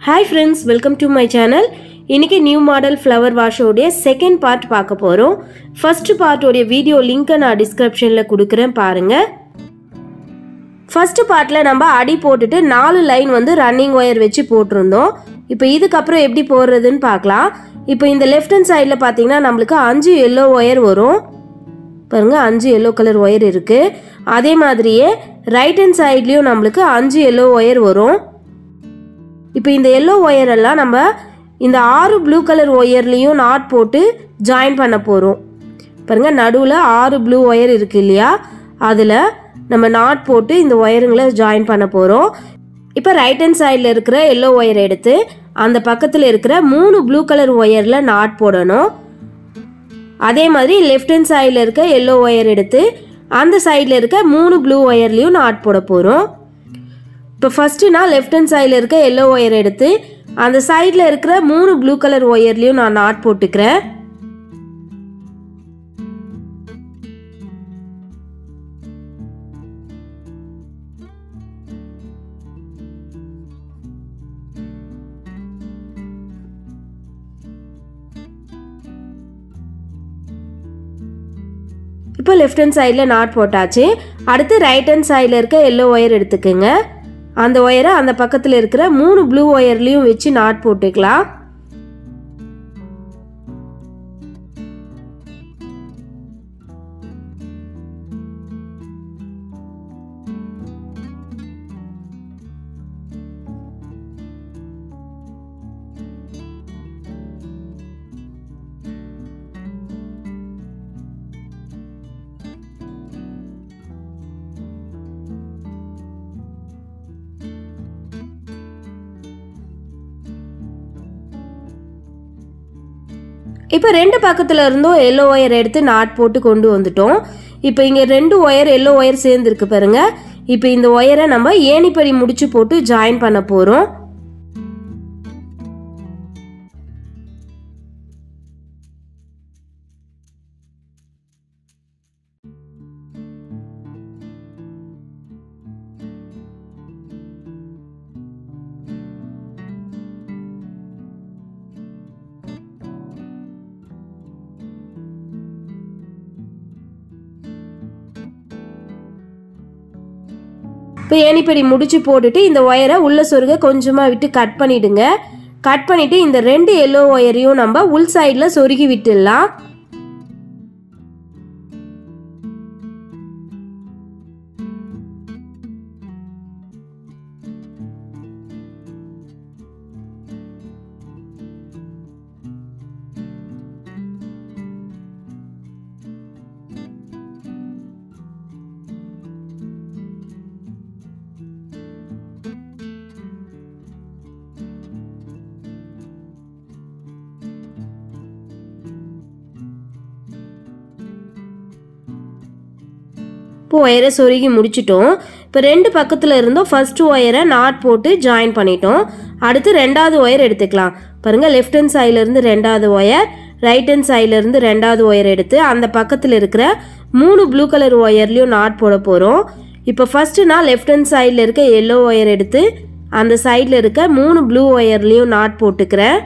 hi friends welcome to my channel இன்னைக்கு new model flower வாஷோடைய second part பார்க்க போகிறோம் ஃபர்ஸ்ட் பார்ட்டோடைய வீடியோ லிங்க்கை நான் டிஸ்கிரிப்ஷனில் கொடுக்குறேன் பாருங்கள் ஃபர்ஸ்ட் பார்ட்டில் நம்ம அடி போட்டுட்டு நாலு லைன் வந்து ரன்னிங் ஒயர் வச்சு போட்டிருந்தோம் இப்போ இதுக்கப்புறம் எப்படி போடுறதுன்னு பார்க்கலாம் இப்போ இந்த லெஃப்ட் ஹேண்ட் சைடில் பார்த்தீங்கன்னா நம்மளுக்கு அஞ்சு எல்லோ ஒயர் வரும் பாருங்கள் அஞ்சு எல்லோ கலர் ஒயர் இருக்குது அதே மாதிரியே ரைட் ஹேண்ட் சைட்லேயும் நம்மளுக்கு அஞ்சு எல்லோ ஒயர் வரும் இப்போ இந்த எல்லோ ஒயர் எல்லாம் நம்ம இந்த ஆறு ப்ளூ கலர் ஒயர்லேயும் நாட் போட்டு ஜாயின் பண்ண போகிறோம் பாருங்கள் நடுவில் ஆறு ப்ளூ ஒயர் இருக்கு இல்லையா அதில் நம்ம நாட் போட்டு இந்த ஒயருங்களை ஜாயின் பண்ண போகிறோம் இப்போ ரைட் ஹேண்ட் சைடில் இருக்கிற எல்லோ ஒயர் எடுத்து அந்த பக்கத்தில் இருக்கிற மூணு ப்ளூ கலர் ஒயரில் நாட் போடணும் அதே மாதிரி லெஃப்ட் ஹேண்ட் சைடில் இருக்க எல்லோ ஒயர் எடுத்து அந்த சைடில் இருக்க மூணு ப்ளூ ஒயர்லேயும் நாட் போட போகிறோம் இப்போ ஃபஸ்ட்டு நான் லெஃப்ட் ஹேண்ட் சைடில் இருக்க எல்லோ ஒயர் எடுத்து அந்த சைடில் இருக்கிற மூணு ப்ளூ கலர் ஒயர்லேயும் நான் நாட் போட்டுக்கிறேன் இப்போ லெஃப்ட் ஹேண்ட் சைடில் நாட் போட்டாச்சு அடுத்து ரைட் ஹேண்ட் சைடில் இருக்க எல்லோ ஒயர் எடுத்துக்கோங்க அந்த ஒயரை அந்த பக்கத்தில் இருக்கிற மூணு ப்ளூ ஒயர்லேயும் வச்சு நாட் போட்டுக்கலாம் இப்போ ரெண்டு பக்கத்தில் இருந்தும் எல்லோ ஒயர் எடுத்து நாட் போட்டு கொண்டு வந்துட்டோம் இப்போ இங்கே ரெண்டு ஒயர் எல்லோ ஒயர் சேர்ந்துருக்கு பாருங்க இப்போ இந்த ஒயரை நம்ம ஏணிப்படி முடிச்சு போட்டு ஜாயின் பண்ண போகிறோம் இப்போ ஏணிப்படி முடிச்சு போட்டுட்டு இந்த ஒயரை உள்ள சொருக கொஞ்சமாக விட்டு கட் பண்ணிடுங்க கட் பண்ணிட்டு இந்த ரெண்டு எல்லோ ஒயரையும் நம்ம உள் சைடில் சொருகி விட்டுடலாம் இப்போ ஒயரை சொருகி முடிச்சிட்டோம் இப்போ ரெண்டு பக்கத்தில் இருந்தும் ஃபர்ஸ்ட் ஒயரை நாட் போட்டு ஜாயின் பண்ணிட்டோம் அடுத்து ரெண்டாவது ஒயர் எடுத்துக்கலாம் பாருங்கள் லெஃப்ட் ஹேண்ட் சைட்லேருந்து ரெண்டாவது ஒயர் ரைட் ஹேண்ட் சைட்லேருந்து ரெண்டாவது ஒயர் எடுத்து அந்த பக்கத்தில் இருக்கிற மூணு ப்ளூ கலர் ஒயர்லேயும் நாட் போட போகிறோம் இப்போ ஃபஸ்ட்டு நான் லெஃப்ட் ஹேண்ட் சைடில் இருக்க எல்லோ ஒயர் எடுத்து அந்த சைடில் இருக்க மூணு ப்ளூ ஒயர்லேயும் நாட் போட்டுக்கிறேன்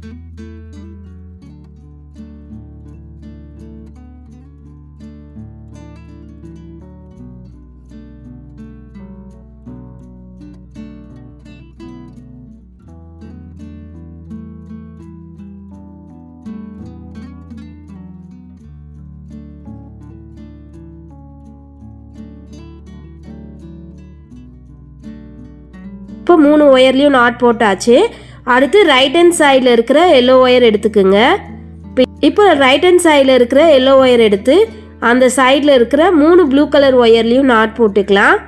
இப்போ மூணு ஒயர்லேயும் நாட் போட்டாச்சு அடுத்து ரைட் ஹேண்ட் சைடில் இருக்கிற எல்லோ ஒயர் எடுத்துக்குங்க இப்போ இப்போ ரைட் ஹேண்ட் சைடில் இருக்கிற எல்லோ ஒயர் எடுத்து அந்த சைடில் இருக்கிற மூணு ப்ளூ கலர் ஒயர்லேயும் நாட் போட்டுக்கலாம்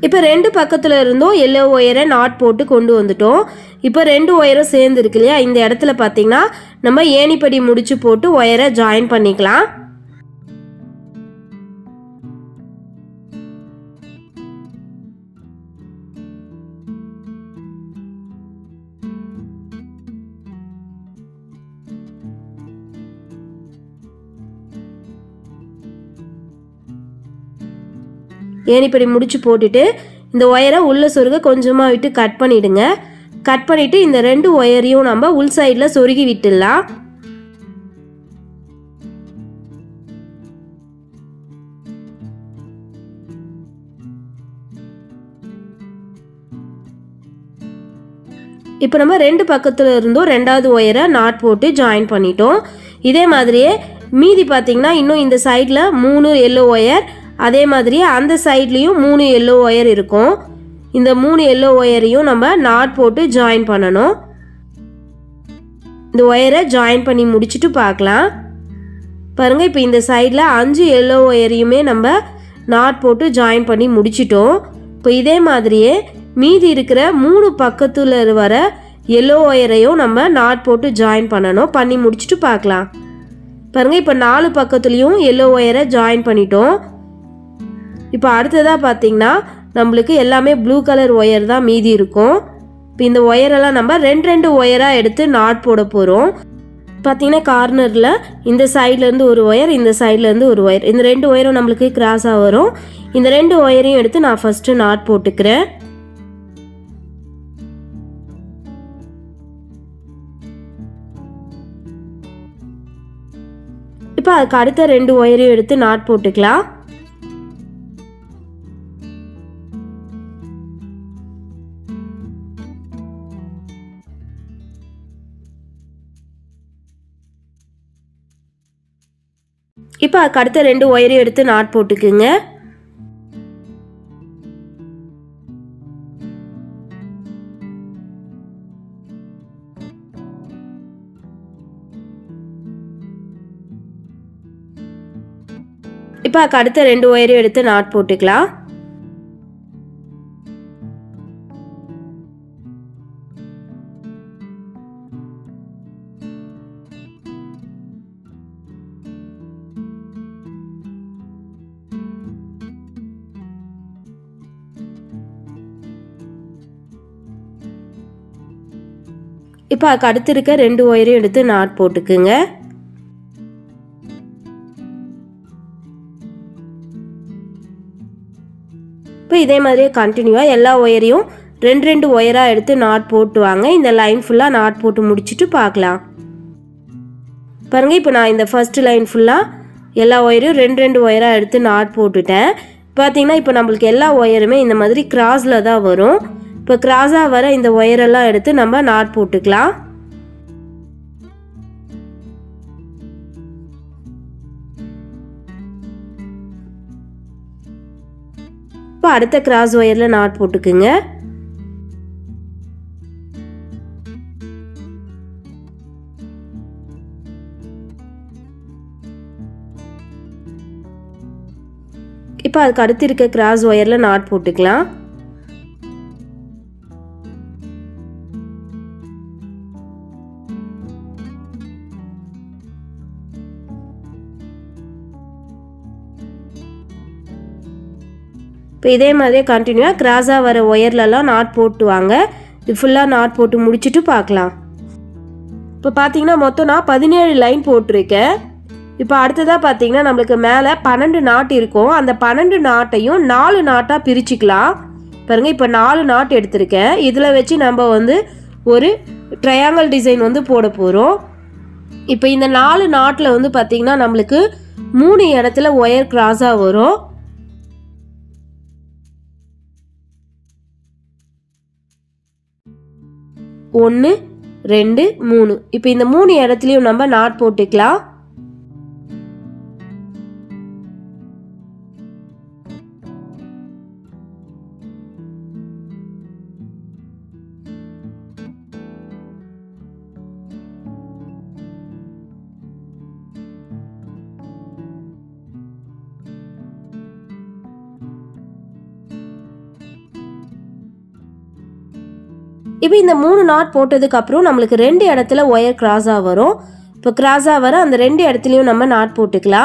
இப்போ ரெண்டு பக்கத்தில் இருந்தும் எல்லோ ஒயரை நாட் போட்டு கொண்டு வந்துட்டோம் இப்போ ரெண்டு ஒயரும் சேர்ந்து இருக்கு இல்லையா இந்த இடத்துல பார்த்தீங்கன்னா நம்ம ஏணிப்படி முடிச்சு போட்டு ஒயரை ஜாயின் பண்ணிக்கலாம் ஏணிப்படி முடிச்சு போட்டுட்டு இந்த ஒயரை உள்ள சொருக கொஞ்சமாக விட்டு கட் பண்ணிடுங்க கட் பண்ணிவிட்டு இந்த ரெண்டு ஒயரையும் நம்ம உள் சைடில் சொருகி விட்டுடலாம் இப்போ நம்ம ரெண்டு பக்கத்தில் இருந்தும் ரெண்டாவது ஒயரை நாட் போட்டு ஜாயின் பண்ணிட்டோம் இதே மாதிரியே மீதி பார்த்தீங்கன்னா இன்னும் இந்த சைடில் மூணு எல்லோ ஒயர் அதே மாதிரி அந்த சைட்லேயும் மூணு எல்லோ ஒயர் இருக்கும் இந்த மூணு எல்லோ ஒயரையும் நம்ம நாட் போட்டு ஜாயின் பண்ணணும் இந்த ஒயரை ஜாயின் பண்ணி முடிச்சுட்டு பார்க்கலாம் பாருங்கள் இப்போ இந்த சைடில் அஞ்சு எல்லோ ஒயரையுமே நம்ம நாட் போட்டு ஜாயின் பண்ணி முடிச்சிட்டோம் இப்போ இதே மாதிரியே மீதி இருக்கிற மூணு பக்கத்தில் வர எல்லோ ஒயரையும் நம்ம நாட் போட்டு ஜாயின் பண்ணணும் பண்ணி முடிச்சுட்டு பார்க்கலாம் பாருங்கள் இப்போ நாலு பக்கத்துலேயும் எல்லோ ஒயரை ஜாயின் பண்ணிட்டோம் இப்போ அடுத்ததாக பார்த்தீங்கன்னா நம்மளுக்கு எல்லாமே ப்ளூ கலர் ஒயர் தான் மீதி இருக்கும் இப்போ இந்த ஒயரெல்லாம் நம்ம ரெண்டு ரெண்டு ஒயராக எடுத்து நாட் போட போகிறோம் பார்த்தீங்கன்னா கார்னரில் இந்த சைட்லேருந்து ஒரு ஒயர் இந்த சைட்லேருந்து ஒரு ஒயர் இந்த ரெண்டு ஒயரும் நம்மளுக்கு கிராஸாக வரும் இந்த ரெண்டு ஒயரையும் எடுத்து நான் ஃபஸ்ட்டு நாட் போட்டுக்கிறேன் இப்போ அதுக்கு அடுத்த ரெண்டு ஒயரையும் எடுத்து நாட் போட்டுக்கலாம் இப்போ அதுக்கு அடுத்த ரெண்டு ஒயரையும் எடுத்து நாட் போட்டுக்குங்க இப்போ அதுக்கு அடுத்த ரெண்டு ஒயரையும் எடுத்து நாட் போட்டுக்கலாம் இப்போ அதுக்கு அடுத்து இருக்க ரெண்டு ஒயரையும் எடுத்து நாட் போட்டுக்குங்க இப்போ இதே மாதிரியே கண்டினியூவாக எல்லா ஒயரையும் ரெண்டு ரெண்டு ஒயராக எடுத்து நாட் போட்டு வாங்க இந்த லைன் ஃபுல்லாக நாட் போட்டு முடிச்சுட்டு பார்க்கலாம் பாருங்கள் இப்போ நான் இந்த ஃபர்ஸ்ட் லைன் ஃபுல்லாக எல்லா ஒயரையும் ரெண்டு ரெண்டு ஒயராக எடுத்து நாட் போட்டுட்டேன் பார்த்தீங்கன்னா இப்போ நம்மளுக்கு எல்லா ஒயருமே இந்த மாதிரி கிராஸில் தான் வரும் இப்போ கிராஸாக வர இந்த ஒயரெல்லாம் எடுத்து நம்ம நாட் போட்டுக்கலாம் இப்போ அடுத்த கிராஸ் ஒயரில் நாட் போட்டுக்குங்க இப்போ அதுக்கு அடுத்து இருக்க கிராஸ் ஒயரில் நாட் போட்டுக்கலாம் இப்போ இதே மாதிரியே கண்டினியூவாக கிராஸாக வர ஒயர்லலாம் நாட் போட்டு வாங்க இது ஃபுல்லாக நாட் போட்டு முடிச்சுட்டு பார்க்கலாம் இப்போ பார்த்தீங்கன்னா மொத்தம் நான் பதினேழு லைன் போட்டிருக்கேன் இப்போ அடுத்ததாக பார்த்தீங்கன்னா நம்மளுக்கு மேலே பன்னெண்டு நாட் இருக்கும் அந்த பன்னெண்டு நாட்டையும் நாலு நாட்டாக பிரிச்சுக்கலாம் பாருங்க இப்போ நாலு நாட் எடுத்திருக்கேன் இதில் வச்சு நம்ம வந்து ஒரு ட்ரையாங்கிள் டிசைன் வந்து போட போகிறோம் இப்போ இந்த நாலு நாட்டில் வந்து பார்த்திங்கன்னா நம்மளுக்கு மூணு இடத்துல ஒயர் கிராஸாக வரும் ஒன்று ரெண்டு மூணு இப்போ இந்த மூணு இடத்துலையும் நம்ம நாட் போட்டுக்கலாம் இப்போ இந்த மூணு நாட் போட்டதுக்கு அப்புறம் நம்மளுக்கு ரெண்டு இடத்துல ஒயர் கிராஸாக வரும் இப்போ கிராஸாக வர அந்த ரெண்டு இடத்துலையும் நம்ம நாட் போட்டுக்கலாம்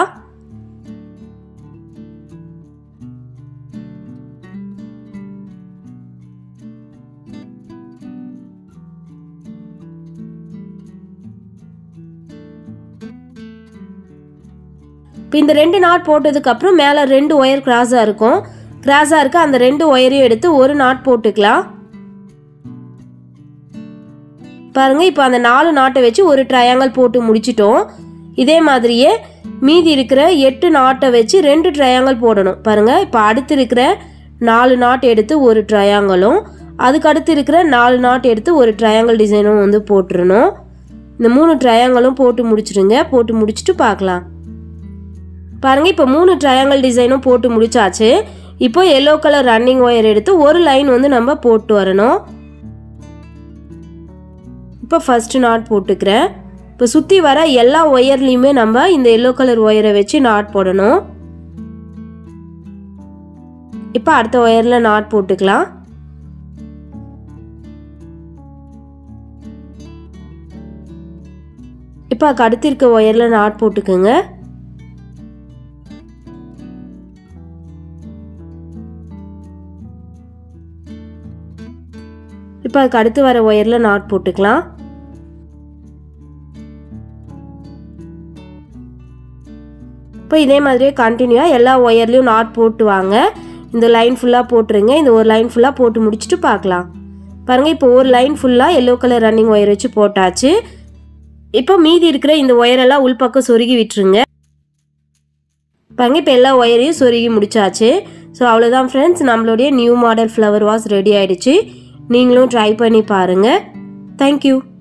இப்போ இந்த ரெண்டு நாட் போட்டதுக்கு அப்புறம் மேலே ரெண்டு ஒயர் கிராஸாக இருக்கும் கிராஸாக இருக்க அந்த ரெண்டு ஒயரையும் எடுத்து ஒரு நாட் போட்டுக்கலாம் பாருங்க இப்போ அந்த நாலு நாட்டை வச்சு ஒரு ட்ரையாங்கிள் போட்டு முடிச்சிட்டோம் இதே மாதிரியே மீதி இருக்கிற எட்டு நாட்டை வச்சு ரெண்டு ட்ரையாங்கிள் போடணும் பாருங்க இப்போ அடுத்து இருக்கிற நாலு நாட் எடுத்து ஒரு ட்ரையாங்கிளும் அதுக்கு அடுத்து இருக்கிற நாலு நாட் எடுத்து ஒரு ட்ரையாங்கிள் டிசைனும் வந்து போட்டுருணும் இந்த மூணு ட்ரையாங்கிளும் போட்டு முடிச்சிடுங்க போட்டு முடிச்சுட்டு பார்க்கலாம் பாருங்க இப்போ மூணு ட்ரையாங்கிள் டிசைனும் போட்டு முடிச்சாச்சு இப்போ எல்லோ கலர் ரன்னிங் ஒயர் எடுத்து ஒரு லைன் வந்து நம்ம போட்டு வரணும் இப்போ ஃபஸ்ட்டு நாட் போட்டுக்கிறேன் இப்போ சுற்றி வர எல்லா ஒயர்லேயுமே நம்ம இந்த எல்லோ கலர் ஒயரை வச்சு நாட் போடணும் இப்போ அடுத்த ஒயரில் நாட் போட்டுக்கலாம் இப்போ அதுக்கு அடுத்து இருக்க ஒயரில் நாட் போட்டுக்கோங்க இப்போ அதுக்கு அடுத்து வர ஒயரில் நாட் போட்டுக்கலாம் இப்போ இதே மாதிரியே கண்டினியூவாக எல்லா ஒயர்லேயும் நாட் போட்டு வாங்க இந்த லைன் ஃபுல்லாக போட்டுருங்க இந்த ஒரு லைன் ஃபுல்லாக போட்டு முடிச்சுட்டு பார்க்கலாம் பாருங்கள் இப்போ ஒரு லைன் ஃபுல்லாக எல்லோ கலர் ரன்னிங் ஒயர் வச்சு போட்டாச்சு இப்போ மீதி இருக்கிற இந்த ஒயரெல்லாம் உள்பக்கம் சொருகி விட்டுருங்க பாருங்க இப்போ எல்லா ஒயரையும் சொருகி முடிச்சாச்சு ஸோ அவ்வளோதான் ஃப்ரெண்ட்ஸ் நம்மளுடைய new model flower vase ready ஆயிடுச்சு நீங்களும் ட்ரை பண்ணி பாருங்கள் தேங்க்யூ